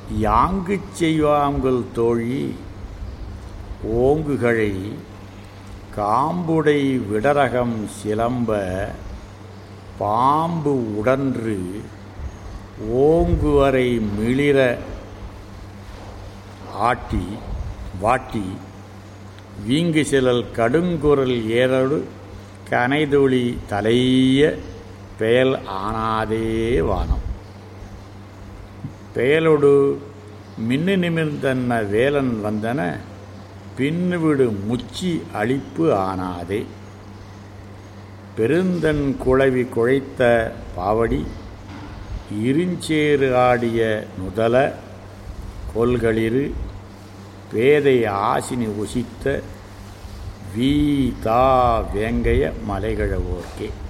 யாங்குச் செய்வாங்கள் தோழி ஓங்குகளை காம்புடை விடரகம் சிலம்ப பாம்பு உடன்று ஓங்குவரை மிளிர ஆட்டி வாட்டி வீங்கு சிலல் கடுங்குரல் ஏறடு கனைதொளி தலைய பெயல் ஆனாதே வானம் பெயலொடு மின்னு நிமிர்ந்தன்ன வேலன் வந்தன பின்னுவிடு முச்சி அழிப்பு ஆனாதே பெருந்தன் குழவி குழைத்த பாவடி இருஞ்சேறு ஆடிய நுதல கொல்களிரு பேதை ஆசினி உசித்த வீ தா வேங்கைய மலைகழவோர்க்கே